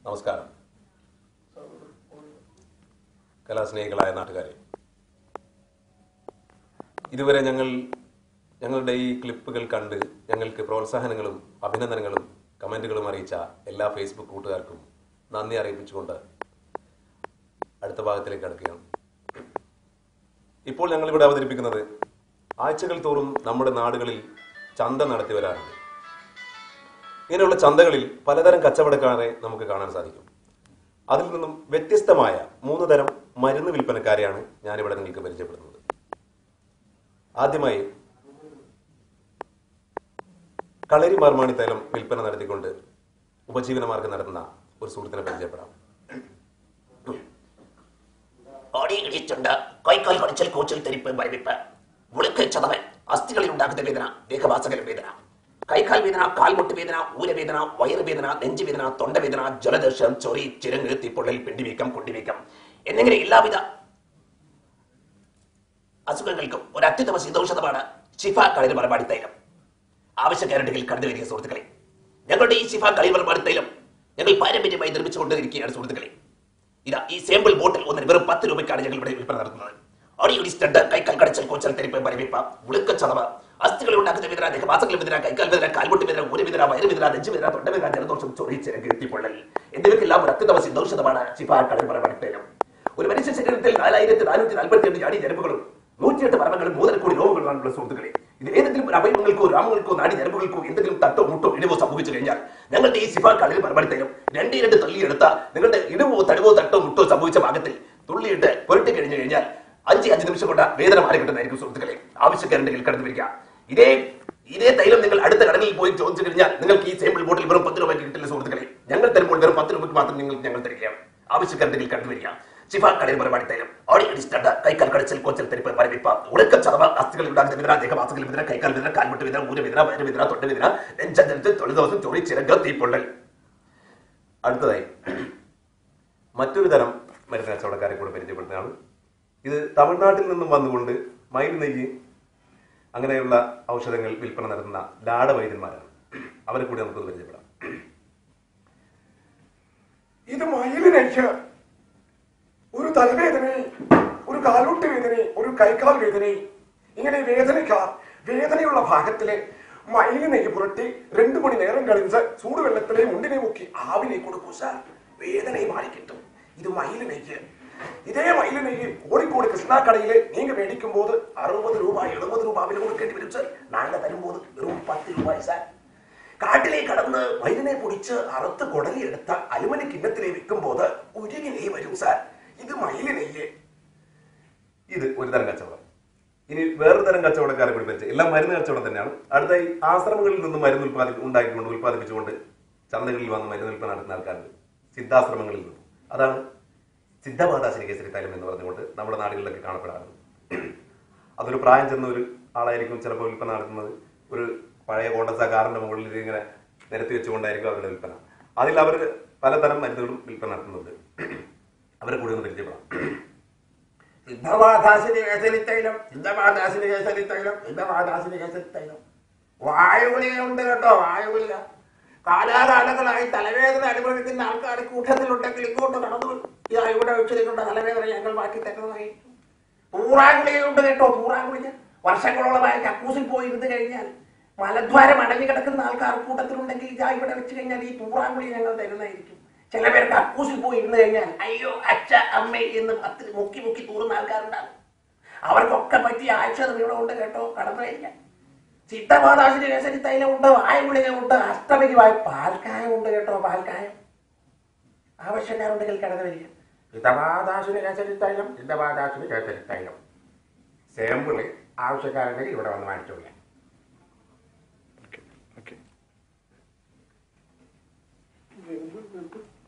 നമസ്കാരം കലാസ്നേഹികളായ നാട്ടുകാരെ ഇതുവരെ ഞങ്ങൾ ഞങ്ങളുടെ ഈ ക്ലിപ്പുകൾ കണ്ട് ഞങ്ങൾക്ക് പ്രോത്സാഹനങ്ങളും അഭിനന്ദനങ്ങളും കമന്റുകളും അറിയിച്ച എല്ലാ ഫേസ്ബുക്ക് കൂട്ടുകാർക്കും നന്ദി അറിയിപ്പിച്ചുകൊണ്ട് അടുത്ത ഭാഗത്തിലേക്ക് കടക്കുകയാണ് ഇപ്പോൾ ഞങ്ങൾ ഇവിടെ അവതരിപ്പിക്കുന്നത് ആഴ്ചകൾ തോറും നമ്മുടെ നാടുകളിൽ ചന്ത നടത്തി വരാറുണ്ട് ഇങ്ങനെയുള്ള ചന്തകളിൽ പലതരം കച്ചവടക്കാരെ നമുക്ക് കാണാൻ സാധിക്കും അതിൽ നിന്നും വ്യത്യസ്തമായ മൂന്ന് തരം മരുന്ന് വിൽപ്പനക്കാരെയാണ് ഞാനിവിടെ നിങ്ങൾക്ക് പരിചയപ്പെടുന്നത് ആദ്യമായി കളരി മാർമാണി തൈലം വിൽപ്പന നടത്തിക്കൊണ്ട് ഉപജീവന മാർഗം നടത്തുന്ന ഒരു സുഹൃത്തിനെ പരിചയപ്പെടാം ഓടി ഇടിച്ചുണ്ട് കൈക്കാൽ കടിച്ചൽ കൂച്ചൽ തെരിപ്പ് മരവിപ്പ് ഉളുക്ക് ചതവൻ അസ്ഥികളിൽ ഉണ്ടാകുന്ന വേദന ദേഹവാസകല വേദന കൈക്കാൽ വേദന കാൽമുട്ട് വേദന ഊരവേദന വയറുവേദന നെഞ്ചുവേദന തൊണ്ടവേദന ജലദോഷം ചൊറി ചിരങ്ങ് തീപ്പൊള്ളൽ പിണ്ടിവീക്കം കുണ്ടിവീക്കം എന്നിങ്ങനെ എല്ലാവിധ അസുഖങ്ങൾക്കും ഒരു അത്യുത്തമ ശീതൌഷധമാണ് ഷിഫ കളരി മലബാടി തൈലം ആവശ്യക്കാരുണ്ടെങ്കിൽ കടന്നു വരിക സുഹൃത്തുക്കളെ ഞങ്ങളുടെ ഈ ഷിഫ കളരി മലബാടി തൈലം ഞങ്ങൾ പാരമ്പര്യമായി നിർമ്മിച്ചുകൊണ്ടിരിക്കുകയാണ് സുഹൃത്തുക്കളെ ഇതാ ഈ സാമ്പിൾ ബോട്ടിൽ ഒന്നിന് വെറും പത്ത് രൂപയ്ക്കാണ് ഞങ്ങൾ ഇവിടെ വിൽപ്പന നടത്തുന്നത് ഓടിയൊടി സ്റ്റഡ് കൈക്കാൽ കടച്ചൽ കോച്ചൽ തെരിപ്പ് മരവിപ്പ ഉളുക്ക ചതവ് അസ്ഥികളിൽ ഉണ്ടാക്കുന്ന വേദന ദേഹവാസങ്ങൾ വേദന കൈക്കാൽ വേദന കാൽമുട്ട് വേദന ഊര വേദന വയറ് വേദന നെഞ്ച് വേദന തൊണ്ട വേദന ജലദോഷം ചൊറി ചിരക്ക് എത്തിപ്പൊള്ളൽ എന്നിവയ്ക്കെല്ലാം ഒരു അത്യുത്തമ സിദ്ധൌഷധമാണ് ശിഫാ കളി മരമടിത്തേലം ഒരു മനുഷ്യ ശരീരത്തിൽ നാലായിരത്തി നാനൂറ്റി നാൽപ്പത്തി രണ്ട് ജാടി ഞരമ്പുകളും നൂറ്റിയെട്ട് മർമ്മങ്ങളും മൂന്നര കോടി രോഗങ്ങളുമാണുള്ള സുഹൃത്തുക്കളെ ഇത് ഏതെങ്കിലും ഒരു അവയവങ്ങൾക്കോ രാമങ്ങൾക്കോ നാടി ഞരമ്പുകൾക്കോ എന്തെങ്കിലും തട്ടോ മുട്ടോ ഇടിവോ സംഭവിച്ചു കഴിഞ്ഞാൽ ഞങ്ങളുടെ ഈ സിഫാ കളി മറുപടിത്തരും രണ്ടേ രണ്ട് തള്ളിയെടുത്ത നിങ്ങളുടെ ഇടിവോ തടിവോ തട്ടോ മുട്ടോ സംഭവിച്ച ഭാഗത്തിൽ തുള്ളിയിട്ട് പുരട്ടി കഴിഞ്ഞു കഴിഞ്ഞാൽ അഞ്ച് അഞ്ച് നിമിഷം കൊണ്ട് വേദന മാറി കിട്ടുന്നതായിരിക്കും സുഹൃത്തുക്കളെ ആവശ്യക്കാരുണ്ടെങ്കിൽ കടന്നു വരിക ഇതേ ഇതേ തൈലം നിങ്ങൾ അടുത്ത കടലിൽ പോയി ചോദിച്ചു കഴിഞ്ഞാൽ നിങ്ങൾക്ക് ഈ സാമ്പിൾ ബോട്ടിൽ വെറും പത്ത് രൂപയ്ക്ക് കിട്ടില്ല സുഹൃത്തുക്കളെ ഞങ്ങൾ തരുമ്പോൾ വെറും പത്ത് രൂപയ്ക്ക് മാത്രം നിങ്ങൾക്ക് ഞങ്ങൾ തരികയാണ് ആവശ്യക്കാരുണ്ടെങ്കിൽ കടന്നു വരിക ശിഫ കടയിൽ മറുപടി തൈലം ഓടി ഇടിച്ചിട്ട് കൈക്കാൽ കടച്ചിൽ കൊച്ചൽ തെരിപ്പ് മരവിപ്പ ഉടക്ക ചതവ അസ്ഥികൾ ഉണ്ടാകുന്ന വേദന ദേഹവാസകൾ വേദന കൈക്കാൽ വേദന കാൽമുട്ട് വേദന ഊര വേദന വയറ് വേദന തൊണ്ട വേദന നെഞ്ചഞ്ചരിച്ച് തൊഴിൽ ദിവസം ചൊറി ചിരക തീപ്പൊള്ളൽ അടുത്തതായി മറ്റൊരു തരം മരുന്ന് കച്ചവടക്കാരെ കൂടെ പരിചയപ്പെടുത്തുകയാണ് ഇത് തമിഴ്നാട്ടിൽ നിന്നും വന്നുകൊണ്ട് മയിൽ നെയ്യ് അങ്ങനെയുള്ള ഔഷധങ്ങൾ വിൽപ്പന നടത്തുന്ന ലാട വൈദ്യന്മാരാണ് അവരെ കൂടി നമുക്കൊന്ന് പരിചയപ്പെടാം ഇത് മയിലിനേക്ക് ഒരു തലവേദന ഒരു കാൽമുട്ട് വേദന ഒരു കൈക്കാൽ വേദന ഇങ്ങനെ വേദനക്കാർ വേദനയുള്ള ഭാഗത്തില് മയിലിനെയ്യ് പുരട്ടി രണ്ടു മണി നേരം കഴിഞ്ഞ് ചൂടുവെള്ളത്തിലെ മുണ്ടിനെ മുക്കി ആവിനെ കൊടുക്കൂ സാർ വേദന മാറി കിട്ടും ഇത് മയിലിനെയ്യ് ഇതേ മയിലിനെയ്യ് കോഴിക്കോട് കൃഷ്ണാക്കടയില് നീங்க മേടിക്കുമ്പോൾ അറുപത് രൂപ എഴുപത് രൂപ വില കൊടുക്കേണ്ടി വരും സാർ നാളെ തരുമ്പോൾ വെറും പത്ത് രൂപ സാർ കാട്ടിലേക്ക് കടന്ന് മയിലിനെ പൊടിച്ച് അറുത്ത് കുടലിയെടുത്ത അലുമനി കിണ്ണത്തിലെ വെക്കുമ്പോൾ ഉരുകി നെയ് വരും സാർ ഇത് മയില് നെയ്യ് ഇത് ഒരു തരം കച്ചവടം ഇനി വേറൊരു തരം കച്ചവടക്കാരെ കൂടി പരിചയം എല്ലാം മരുന്ന് കച്ചവടം തന്നെയാണ് അടുത്തായി ആശ്രമങ്ങളിൽ നിന്ന് മരുന്ന് ഉൽപ്പാദി ഉണ്ടാക്കിക്കൊണ്ട് ഉൽപ്പാദിപ്പിച്ചുകൊണ്ട് ചന്തകളിൽ വന്ന് മരുന്ന് വിൽപ്പന നടത്തുന്ന ആൾക്കാരുണ്ട് സിദ്ധാശ്രമങ്ങളിൽ നിന്നും അതാണ് സിദ്ധമാതാശിനി കേസരി തൈലം എന്ന് പറഞ്ഞുകൊണ്ട് നമ്മുടെ നാടുകളിലൊക്കെ കാണപ്പെടാറുണ്ട് അതൊരു പ്രായം ചെന്ന ഒരു ആളായിരിക്കും ചിലപ്പോൾ വിൽപ്പന നടത്തുന്നത് ഒരു പഴയ കോണ്ടസ കാറിന്റെ മുകളിൽ ഇത് ഇങ്ങനെ നിരത്തി വെച്ചുകൊണ്ടായിരിക്കും അവരുടെ വിൽപ്പന അതിൽ അവർ പലതരം മരുന്നുകളും വിൽപ്പന നടത്തുന്നുണ്ട് അവരെ കൂടി ഒന്ന് പരിചയപ്പെടാം സിദ്ധമാതാസിന് കേസരി തൈലം സിദ്ധമാതാസിന് കേസരി തൈലം സിദ്ധമാതാസിന് കേസരി തൈലം വായുഗുളികയുണ്ട് കേട്ടോ വായുഗുളിക കാലാകാലങ്ങളായി തലവേദന അനുഭവിക്കുന്ന ആൾക്കാർ കൂട്ടത്തിലുണ്ടെങ്കിൽ ഇങ്ങോട്ട് നടന്നു ഇതാ ഇവിടെ വെച്ചിരിക്കുന്ന തലവേദന ഞങ്ങൾ മാറ്റി തരുന്നതായി പൂറാഗുളികയുണ്ട് കേട്ടോ പൂറാഗുളിക വർഷങ്ങളോളമായി കക്കൂസിൽ പോയി ഇരുന്ന് കഴിഞ്ഞാൽ മലദ്വാരം അടഞ്ഞു കിടക്കുന്ന ആൾക്കാർ കൂട്ടത്തിലുണ്ടെങ്കിൽ ഇതാ ഇവിടെ വെച്ച് കഴിഞ്ഞാൽ ഈ പൂറാഗുളിക ഞങ്ങൾ തരുന്നതായിരിക്കും ചില പേർ കക്കൂസിൽ പോയി ഇരുന്ന് കഴിഞ്ഞാൽ അയ്യോ അച്ഛ അമ്മ എന്ന് പത്തിൽ മുക്കി മുക്കി തൂറുന്ന ആൾക്കാരുണ്ടാകും അവർക്കൊക്കെ പറ്റിയ ആഴ്ച ഇവിടെ ഉണ്ട് കേട്ടോ കടന്നു കഴിഞ്ഞാൽ ചിത്തമാതാശിന് കേസരി തൈലമുണ്ട് വായുഗുളികമുണ്ട് അഷ്ടമിക്ക് വായ പാൽക്കായം ഉണ്ട് കേട്ടോ പാൽക്കായം ആവശ്യക്കാരുണ്ടെങ്കിൽ കടന്നു വരിക ചിത്തമാതാശിന് കേസരി തൈലം ചിത്തമാതാശിന് കേസരി തൈലം സാമ്പിള് ആവശ്യക്കാരുണ്ടെങ്കിൽ ഇവിടെ വന്ന് മേടിച്ചോളാം ഓക്കെ